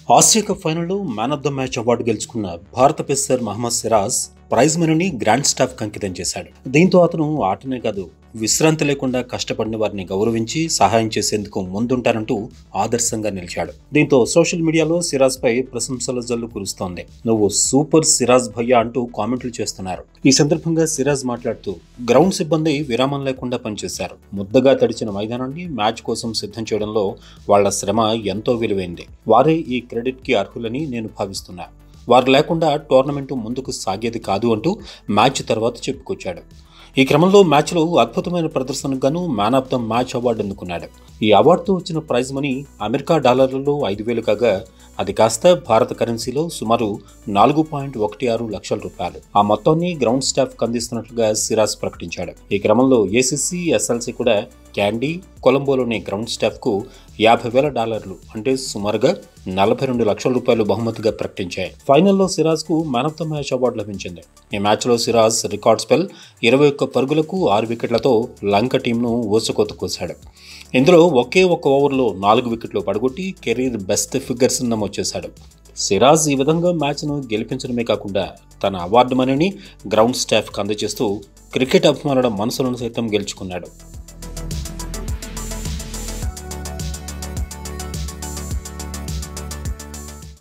Asia cup ఫైనల్లో man of the match award గెలుచుకున్న భారత పేసర్ మహమ్మద్ సిరాజ్ ప్రైజ్ మనీని గ్రాండ్ స్టాఫ్ అంకితం చేశాడు దీంతో అతను ఆటనే కాదు విశ్రాంతి లేకుండా కష్టపడిన వారిని గౌరవించి సహాయం చేసేందుకు ముందుంటారంటూ ఆదర్శంగా నిలిచాడు దీంతో సోషల్ మీడియాలో సిరాజ్ పై ప్రశంసల జల్లు కురుస్తోంది నువ్వు సూపర్ సిరాజ్ భయ్యా అంటూ కామెంట్లు చేస్తున్నారు ఈ సందర్భంగా సిరాజ్ మాట్లాడుతూ గ్రౌండ్ సిబ్బంది విరామం లేకుండా పనిచేశారు ముద్దగా తడిచిన మైదానాన్ని మ్యాచ్ కోసం సిద్ధం చేయడంలో వాళ్ల శ్రమ ఎంతో విలువైంది వారే ఈ క్రెడిట్ కి అర్హులని నేను భావిస్తున్నా వారు లేకుండా టోర్నమెంటు ముందుకు సాగేది కాదు అంటూ మ్యాచ్ తర్వాత చెప్పుకొచ్చాడు ఈ క్రమంలో మ్యాచ్లో అద్భుతమైన ప్రదర్శనకు గాను man of the match award అందుకున్నాడు ఈ అవార్డుతో వచ్చిన ప్రైజ్ మనీ అమెరికా డాలర్లలో ఐదు వేలు కాగా అది కాస్త భారత కరెన్సీలో సుమారు నాలుగు పాయింట్ ఒకటి ఆరు లక్షల రూపాయలు ఆ మొత్తాన్ని గ్రౌండ్ స్టాఫ్ అందిస్తున్నట్లుగా సిరాజ్ ప్రకటించాడు ఈ క్రమంలో ఏసీసీ ఎస్ఎల్సీ కూడా క్యాండీ కొలంబోలోని గ్రౌండ్ స్టాఫ్ కు యాభై వేల డాలర్లు అంటే సుమారుగా నలభై రెండు లక్షల రూపాయలు బహుమతిగా ప్రకటించాయి ఫైనల్లో సిరాజ్ కు man of the match award లభించింది ఈ మ్యాచ్లో సిరాజ్ రికార్డ్ స్పెల్ ఇరవై ఒక్క పరుగులకు ఆరు వికెట్లతో లంక టీంను ఊసకోత కోశాడు ఇందులో ఒకే ఒక్క ఓవర్లో నాలుగు వికెట్లు పడగొట్టి కెరీర్ బెస్ట్ ఫిగర్స్ నమోదు చేశాడు సిరాజ్ ఈ విధంగా మ్యాచ్ను గెలిపించడమే కాకుండా తన అవార్డు మనీని గ్రౌండ్ స్టాఫ్కి అందజేస్తూ క్రికెట్ అభిమానుల మనసులను సైతం గెలుచుకున్నాడు